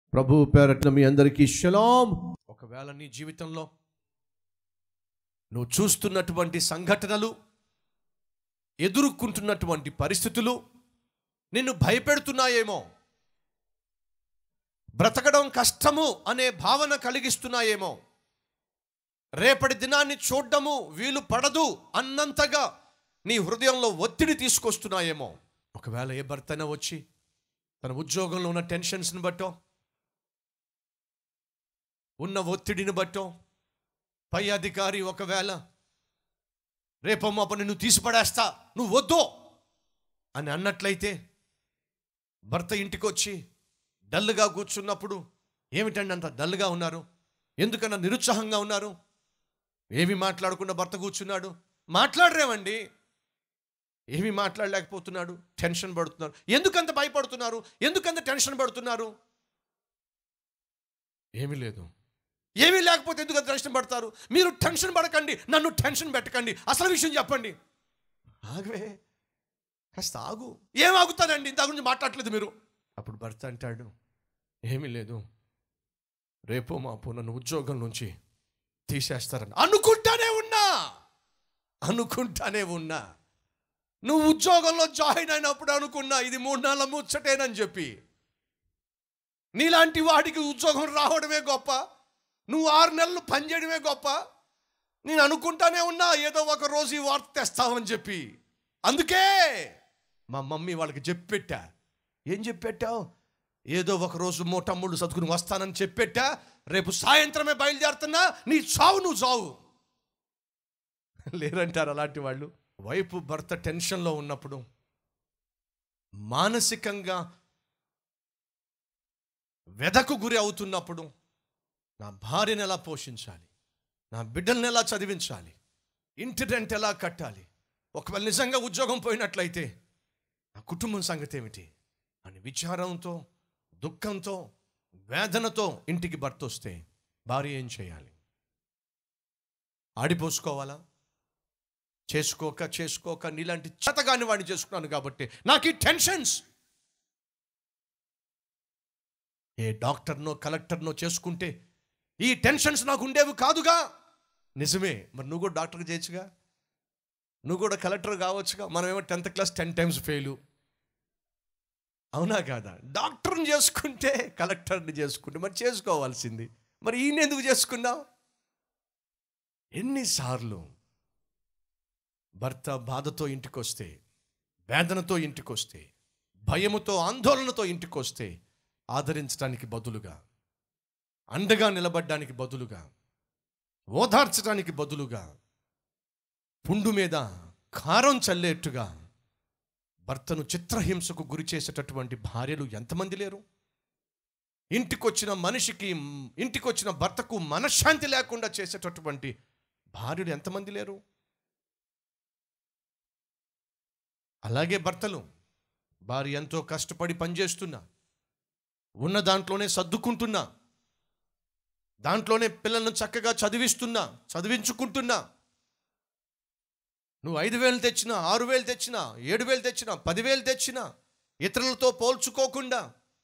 ప్రభు పేరట్న మీ అందరికీ షలాం ఒకవేళ నీ జీవితంలో నువ్వు చూస్తున్నటువంటి సంఘటనలు ఎదుర్కొంటున్నటువంటి పరిస్థితులు నిన్ను భయపెడుతున్నాయేమో బ్రతకడం కష్టము అనే భావన కలిగిస్తున్నాయేమో రేపటి దినాన్ని చూడడము వీలు పడదు అన్నంతగా నీ హృదయంలో ఒత్తిడి తీసుకొస్తున్నాయేమో ఒకవేళ ఏ భర్తన వచ్చి తన ఉద్యోగంలో ఉన్న టెన్షన్స్ని బట్టో ఉన్న ఒత్తిడిని బట్టో పై అధికారి ఒకవేళ రేపమ్మ నిన్ను తీసిపడేస్తా నువ్వు వద్దు అని అన్నట్లయితే భర్త ఇంటికి వచ్చి డల్గా కూర్చున్నప్పుడు ఏమిటండి అంత డల్గా ఉన్నారు ఎందుకన్నా నిరుత్సాహంగా ఉన్నారు ఏమి మాట్లాడకుండా భర్త కూర్చున్నాడు మాట్లాడరేమండి ఏమి మాట్లాడలేకపోతున్నాడు టెన్షన్ పడుతున్నారు ఎందుకంత భయపడుతున్నారు ఎందుకంత టెన్షన్ పడుతున్నారు ఏమీ లేదు ఏమీ లేకపోతే ఎందుకు అంత టెన్షన్ పడతారు మీరు టెన్షన్ పడకండి నన్ను టెన్షన్ పెట్టకండి అసలు విషయం చెప్పండి ఆగవే కాస్త ఆగు ఏం ఆగుతానండి ఇంత గురించి మాట్లాడలేదు మీరు అప్పుడు భర్త అంటాడు ఏమీ లేదు రేపో మాపో నన్ను ఉద్యోగం నుంచి తీసేస్తారని అనుకుంటానే ఉన్నా అనుకుంటానే ఉన్నా నువ్వు ఉద్యోగంలో జాయిన్ అయినప్పుడు అనుకున్నా ఇది మూడు నెలల ముచ్చటేనని చెప్పి నీలాంటి వాడికి ఉద్యోగం రావడమే గొప్ప నువ్వు ఆరు నెలలు పనిచేయడమే గొప్ప నేను అనుకుంటానే ఉన్నా ఏదో ఒక రోజు ఈ వార్త తెస్తావని చెప్పి అందుకే మా మమ్మీ వాళ్ళకి చెప్పెట్టా ఏం చెప్పెట్టావు ఏదో ఒక రోజు మో తమ్ముళ్ళు చదువుకుని వస్తానని చెప్పెట్టా రేపు సాయంత్రమే బయలుదేరుతున్నా నీ చావు నువ్వు చావు లేరంటారు అలాంటి వాళ్ళు వైపు భర్త టెన్షన్లో ఉన్నప్పుడు మానసికంగా వెదకు గురి అవుతున్నప్పుడు నా భార్యను ఎలా పోషించాలి నా బిడ్డల్ని ఎలా చదివించాలి ఇంటి రెంట్ ఎలా కట్టాలి ఒకవేళ నిజంగా ఉద్యోగం పోయినట్లయితే నా కుటుంబం సంగతి ఏమిటి అని విచారంతో దుఃఖంతో వేదనతో ఇంటికి భర్త వస్తే భార్య ఏం చేయాలి ఆడిపోసుకోవాలా చేసుకోక చేసుకోక నీలాంటి చేతగాని వాడిని చేసుకున్నాను కాబట్టి నాకు ఈ టెన్షన్స్ ఏ డాక్టర్నో కలెక్టర్నో చేసుకుంటే ఈ టెన్షన్స్ నాకు ఉండేవి కాదుగా నిజమే మరి నువ్వు కూడా డాక్టర్ చేయొచ్చుగా నువ్వు కూడా కలెక్టర్ కావచ్చుగా మనమేమో tenth class ten times fail అవునా కాదా డాక్టర్ని చేసుకుంటే కలెక్టర్ని చేసుకుంటే మరి చేసుకోవాల్సింది మరి ఈయన ఎందుకు చేసుకున్నావు ఎన్నిసార్లు భర్త బాధతో ఇంటికి వస్తే వేదనతో ఇంటికి వస్తే భయముతో ఆందోళనతో ఇంటికి వస్తే ఆదరించడానికి బదులుగా అండగా నిలబడ్డానికి బదులుగా ఓదార్చడానికి బదులుగా పుండు మీద కారం చల్లేట్టుగా భర్తను చిత్రహింసకు గురి చేసేటటువంటి భార్యలు ఎంతమంది లేరు ఇంటికొచ్చిన మనిషికి ఇంటికొచ్చిన భర్తకు మనశ్శాంతి లేకుండా చేసేటటువంటి భార్యలు ఎంతమంది లేరు అలాగే భర్తలు భార్య ఎంతో కష్టపడి పనిచేస్తున్నా ఉన్న దాంట్లోనే సర్దుకుంటున్నా దాంట్లోనే పిల్లలను చక్కగా చదివిస్తున్నా చదివించుకుంటున్నా నువ్వు ఐదు వేలు తెచ్చినా ఆరు వేలు తెచ్చినా ఏడు వేలు తెచ్చినా పదివేలు తెచ్చినా ఇతరులతో పోల్చుకోకుండా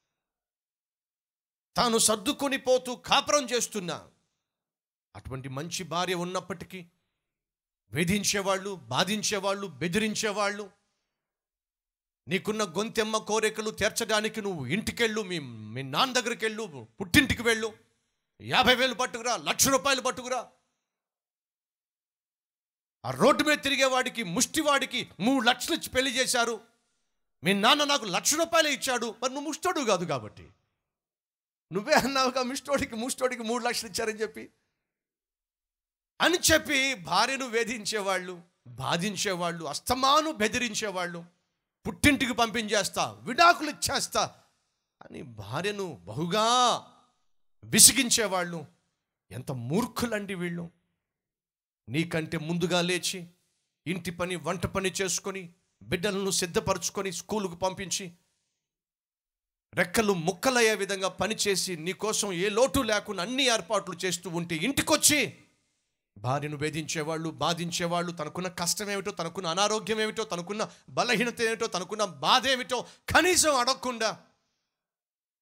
తాను సర్దుకొని పోతూ కాపురం చేస్తున్నా అటువంటి మంచి భార్య ఉన్నప్పటికీ వేధించేవాళ్ళు బాధించేవాళ్ళు బెదిరించేవాళ్ళు నీకున్న గొంతెమ్మ కోరికలు తీర్చడానికి నువ్వు ఇంటికెళ్ళు మీ మీ నాన్న దగ్గరికి వెళ్ళు పుట్టింటికి వెళ్ళు యాభై వేలు పట్టుకురా లక్ష రూపాయలు పట్టుకురా ఆ రోడ్డు మీద తిరిగేవాడికి ముష్టివాడికి మూడు లక్షలు ఇచ్చి పెళ్లి చేశారు మీ నాన్న నాకు లక్ష రూపాయలు ఇచ్చాడు మరి నువ్వు ముష్టోడు కాదు కాబట్టి నువ్వే అన్నావుగా ముష్టోడికి ముష్టోడికి మూడు లక్షలు ఇచ్చారని చెప్పి అని చెప్పి భార్యను వేధించేవాళ్ళు బాధించేవాళ్ళు అస్తమాను బెదిరించేవాళ్ళు పుట్టింటికి పంపించేస్తా విడాకులు ఇచ్చేస్తా అని భార్యను బహుగా విసిగించేవాళ్ళు ఎంత మూర్ఖులండి వీళ్ళు నీకంటే ముందుగా లేచి ఇంటి పని వంట పని చేసుకొని బిడ్డలను సిద్ధపరచుకొని స్కూలుకు పంపించి రెక్కలు ముక్కలయ్యే విధంగా పనిచేసి నీకోసం ఏ లోటు లేకుండా అన్ని ఏర్పాట్లు చేస్తూ ఉంటే ఇంటికొచ్చి భార్యను వేధించేవాళ్ళు బాధించేవాళ్ళు తనకున్న కష్టం ఏమిటో తనకున్న అనారోగ్యం ఏమిటో తనకున్న బలహీనత ఏమిటో తనకున్న బాధ ఏమిటో కనీసం అడగకుండా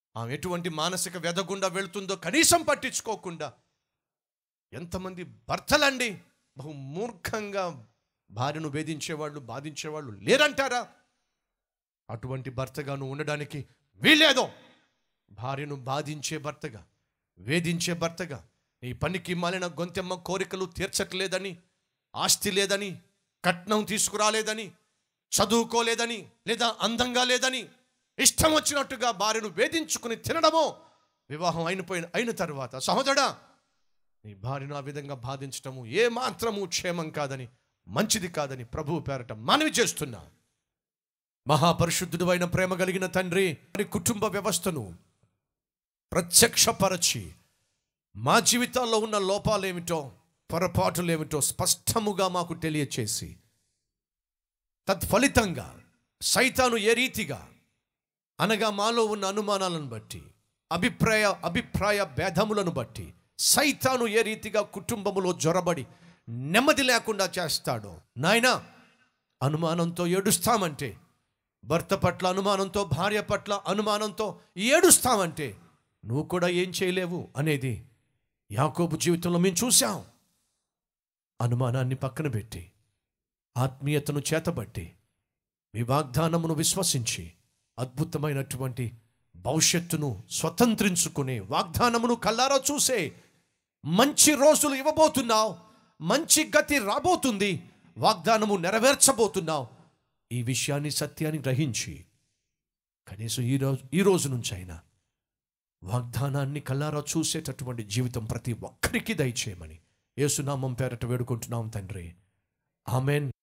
ఆమె ఎటువంటి మానసిక వ్యధ గుండా వెళుతుందో కనీసం పట్టించుకోకుండా ఎంతమంది భర్తలండి బహు మూర్ఖంగా భార్యను వేధించేవాళ్ళు బాధించేవాళ్ళు లేరంటారా అటువంటి భర్తగా నువ్వు ఉండడానికి వీలేదో భార్యను బాధించే భర్తగా వేధించే భర్తగా నీ పనికి మాలిన గొంతెమ్మ కోరికలు తీర్చట్లేదని ఆస్తి లేదని కట్నం తీసుకురాలేదని చదువుకోలేదని లేదా అందంగా లేదని ఇష్టం వచ్చినట్టుగా భార్యను వేధించుకుని తినడమో వివాహం అయినపోయిన అయిన తర్వాత సహోదరా నీ భార్యను ఆ విధంగా బాధించటము ఏ మాత్రము క్షేమం కాదని మంచిది కాదని ప్రభువు పేరట మనవి చేస్తున్నా మహాపరిశుద్ధుడు అయిన ప్రేమ కలిగిన తండ్రి వారి కుటుంబ వ్యవస్థను ప్రత్యక్షపరచి మా జీవితాల్లో ఉన్న లోపాలేమిటో పొరపాటులేమిటో స్పష్టముగా మాకు తెలియచేసి తత్ఫలితంగా సైతాను ఏ రీతిగా అనగా మాలో ఉన్న అనుమానాలను బట్టి అభిప్రాయ అభిప్రాయ భేదములను బట్టి సైతాను ఏ రీతిగా కుటుంబములో జొరబడి నెమ్మది లేకుండా చేస్తాడో నాయనా అనుమానంతో ఏడుస్తామంటే భర్త పట్ల అనుమానంతో భార్య పట్ల అనుమానంతో ఏడుస్తామంటే నువ్వు కూడా ఏం చేయలేవు అనేది యాకోబు జీవితంలో మేము చూసాం అనుమానాన్ని పక్కన పెట్టి ఆత్మీయతను చేతబట్టి మీ వాగ్దానమును విశ్వసించి అద్భుతమైనటువంటి భవిష్యత్తును స్వతంత్రించుకునే వాగ్దానమును కల్లారా చూసే మంచి రోజులు ఇవ్వబోతున్నావు మంచి గతి రాబోతుంది వాగ్దానము నెరవేర్చబోతున్నావు ఈ విషయాన్ని సత్యాన్ని గ్రహించి కనీసం ఈ రోజు ఈ రోజు నుంచి అయినా వాగ్దానాన్ని కల్లారా చూసేటటువంటి జీవితం ప్రతి ఒక్కరికి దయచేయమని యేసునామం పేరట వేడుకుంటున్నాం తండ్రి ఆమెన్